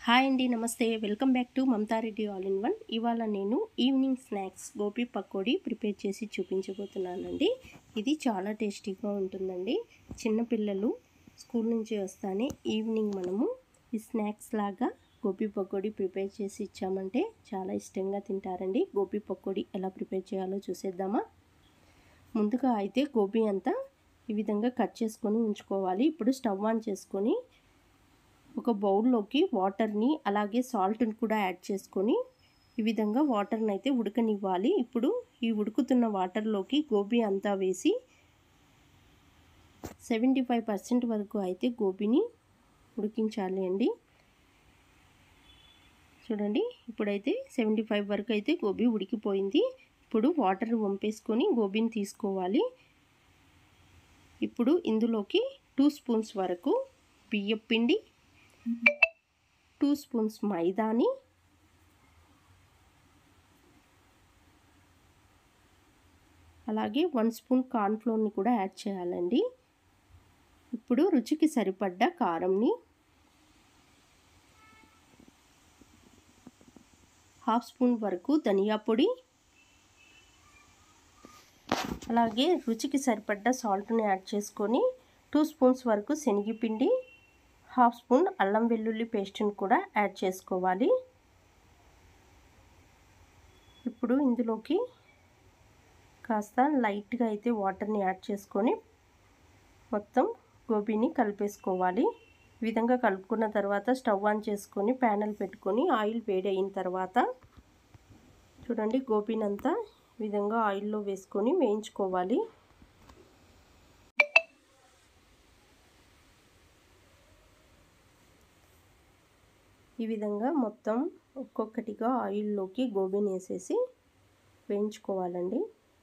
hi అండి నమస్తే welcome back to Mamatha Reddy all in one ఇవాళ నేను evening snacks gobi pakodi prepare చేసి చూపించబోతున్నానండి ఇది చాలా టేస్టీగా ఉంటుందండి చిన్నపిల్లలు స్కూల్ నుంచి వస్తానే ఈవినింగ్ మనము ఈ స్నాక్స్ లాగా గోపి పకోడీ ప్రిపేర్ చేసి ఇచ్చామంటే చాలా ఇష్టంగా తింటారండి గోపి పకోడీ ఎలా ప్రిపేర్ చేయాలో చూసేద్దామా ముందుగా అయితే గోబీ అంతా ఈ విధంగా కట్ చేసుకొని ఉంచుకోవాలి ఇప్పుడు స్టవ్ ఆన్ చేసుకొని ఒక బౌల్లోకి వాటర్ని అలాగే సాల్ట్ని కూడా యాడ్ చేసుకొని ఈ విధంగా వాటర్ని అయితే ఉడకనివ్వాలి ఇప్పుడు ఈ ఉడుకుతున్న వాటర్లోకి గోబీ అంతా వేసి సెవెంటీ ఫైవ్ పర్సెంట్ వరకు అయితే గోబీని ఉడికించాలి అండి చూడండి ఇప్పుడైతే సెవెంటీ ఫైవ్ వరకు అయితే గోబీ ఉడికిపోయింది ఇప్పుడు వాటర్ వంపేసుకొని గోబీని తీసుకోవాలి ఇప్పుడు ఇందులోకి టూ స్పూన్స్ వరకు బియ్యం పిండి టూ స్పూన్స్ మైదాని అలాగే వన్ స్పూన్ కార్న్ఫ్లోర్ని కూడా యాడ్ చేయాలండి ఇప్పుడు రుచికి సరిపడ్డ కారంని హాఫ్ స్పూన్ వరకు ధనియా పొడి అలాగే రుచికి సరిపడ్డ సాల్ట్ని యాడ్ చేసుకొని టూ స్పూన్స్ వరకు శనగపిండి హాఫ్ స్పూన్ అల్లం వెల్లుల్లి పేస్ట్ని కూడా యాడ్ చేసుకోవాలి ఇప్పుడు ఇందులోకి కాస్త లైట్గా అయితే వాటర్ని యాడ్ చేసుకొని మొత్తం గోబీని కలిపేసుకోవాలి ఈ విధంగా కలుపుకున్న తర్వాత స్టవ్ ఆన్ చేసుకొని ప్యానల్ పెట్టుకొని ఆయిల్ వేడి అయిన తర్వాత చూడండి గోబీని అంతా ఈ విధంగా ఆయిల్లో వేసుకొని వేయించుకోవాలి ఈ విధంగా మొత్తం ఒక్కొక్కటిగా ఆయిల్లోకి గోబీని వేసేసి వేయించుకోవాలండి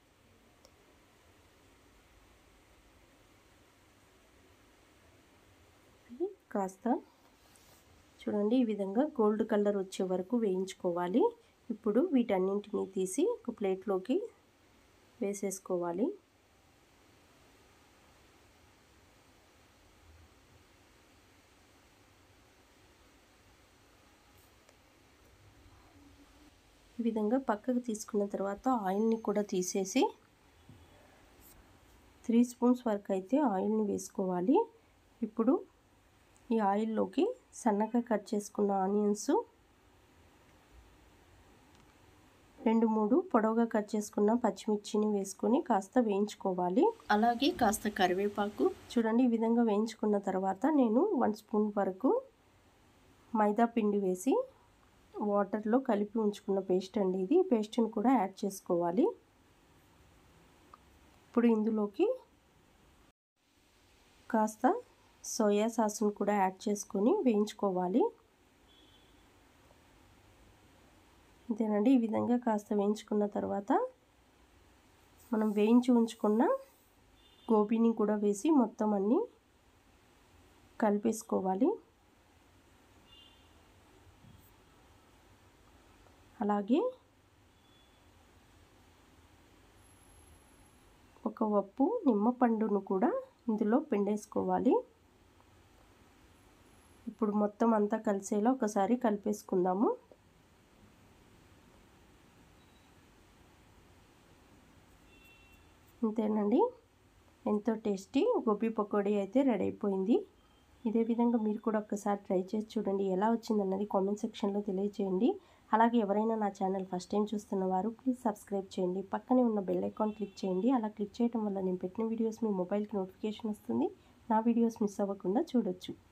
కాస్త చూడండి ఈ విధంగా గోల్డ్ కలర్ వచ్చే వరకు వేయించుకోవాలి ఇప్పుడు వీటన్నింటినీ తీసి ఒక ప్లేట్లోకి వేసేసుకోవాలి ఈ విధంగా పక్కకు తీసుకున్న తర్వాత ఆయిల్ని కూడా తీసేసి త్రీ స్పూన్స్ వరకు అయితే ఆయిల్ని వేసుకోవాలి ఇప్పుడు ఈ ఆయిల్లోకి సన్నగా కట్ చేసుకున్న ఆనియన్స్ రెండు మూడు పొడవుగా కట్ చేసుకున్న పచ్చిమిర్చిని వేసుకొని కాస్త వేయించుకోవాలి అలాగే కాస్త కరివేపాకు చూడండి ఈ విధంగా వేయించుకున్న తర్వాత నేను వన్ స్పూన్ వరకు మైదా పిండి వేసి వాటర్లో కలిపి ఉంచుకున్న పేస్ట్ అండి ఇది పేస్ట్ని కూడా యాడ్ చేసుకోవాలి ఇప్పుడు ఇందులోకి కాస్త సోయా సాస్ను కూడా యాడ్ చేసుకొని వేయించుకోవాలి అంతేనండి ఈ విధంగా కాస్త వేయించుకున్న తర్వాత మనం వేయించి ఉంచుకున్న గోబీని కూడా వేసి మొత్తం అన్నీ కలిపేసుకోవాలి అలాగే ఒక వప్పు నిమ్మపండును కూడా ఇందులో పిండేసుకోవాలి ఇప్పుడు మొత్తం అంతా కలిసేలా ఒకసారి కలిపేసుకుందాము అంతేనండి ఎంతో టేస్టీ గోబీ పకోడీ అయితే రెడీ అయిపోయింది ఇదే విధంగా మీరు కూడా ఒక్కసారి ట్రై చేసి చూడండి ఎలా వచ్చిందన్నది కామెంట్ సెక్షన్లో తెలియజేయండి అలాగే ఎవరైనా నా ఛానల్ ఫస్ట్ టైం చూస్తున్న వారు ప్లీజ్ సబ్స్క్రైబ్ చేయండి పక్కనే ఉన్న బెల్ ఐకాన్ క్లిక్ చేయండి అలా క్లిక్ చేయడం వల్ల నేను పెట్టిన వీడియోస్ మీ మొబైల్కి నోటిఫికేషన్ వస్తుంది నా వీడియోస్ మిస్ అవ్వకుండా చూడొచ్చు